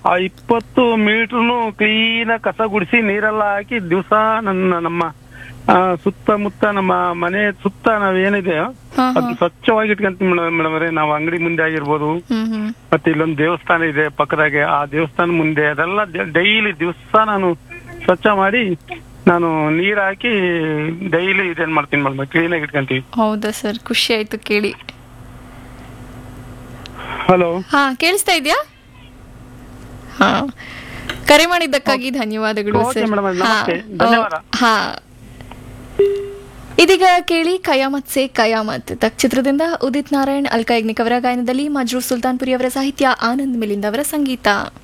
ಆ ಇಪ್ಪತ್ತು ಮೀಟರ್ನು ಕ್ಲೀನ್ ಕಸ ಗುಡಿಸಿ ನೀರೆಲ್ಲ ಹಾಕಿ ದಿವಸ ನನ್ನ ನಮ್ಮ ಆ, ಸುತ್ತಮುತ್ತ ನಮ್ಮ ಮನೆ ಸುತ್ತ ನಾವೇನಿದೆ ಹಾ ಅದು ಸ್ವಚ್ಛವಾಗಿ ಇಟ್ಕೊಂತೀವಿ ಮೇಡಮ್ ಮೇಡಮ್ ನಾವು ಅಂಗಡಿ ಮುಂದೆ ಆಗಿರ್ಬೋದು ಹ್ಮ್ ಹ್ಮ್ ಮತ್ತೆ ಇಲ್ಲೊಂದು ದೇವಸ್ಥಾನ ಇದೆ ಪಕ್ಕದಾಗೆ ಆ ದೇವಸ್ಥಾನ ಮುಂದೆ ಅದೆಲ್ಲ ಡೈಲಿ ದಿವಸ ನಾನು ಸ್ವಚ್ಛ ಮಾಡಿ ನಾನು ನೀರ್ ಹಾಕಿ ಡೈಲಿ ಇದೇನ್ ಮಾಡ್ತೀನಿ ಮೇಡಮ್ ಕ್ಲೀನ್ ಆಗಿ ಇಟ್ಕೊಂತೀವಿ ಹೌದಾ ಸರ್ ಖುಷಿ ಆಯ್ತು ಕೇಳಿ ಹಲೋ ಹಾ ಕೇಳಿಸ್ತಾ ಇದೆಯಾ ಹಾ ಕರೆ ಮಾಡಿದ್ದಕ್ಕಾಗಿ ಧನ್ಯವಾದಗಳು ಓಕೆ ಸರ್ ಮೇಡಮ್, ಹಾ, ನಮಸ್ತೆ. ಓ, ಧನ್ಯವಾದ. ಹಾ ಇದೀಗ ಕೇಳಿ ಕಯಾಮತ್ ಸೆ ಕಯಾಮತ್ ತಕ್ ಚಿತ್ರದಿಂದ ಉದಿತ್ ನಾರಾಯಣ್ ಅಲ್ಕಾ ಯಜ್ಞಿಕ್ ಅವರ ಗಾಯನದಲ್ಲಿ ಮಜ್ರೂರ್ ಸುಲ್ತಾನ್ಪುರಿ ಅವರ ಸಾಹಿತ್ಯ ಆನಂದ್ ಮಿಲಿಂದ್ ಅವರ ಸಂಗೀತ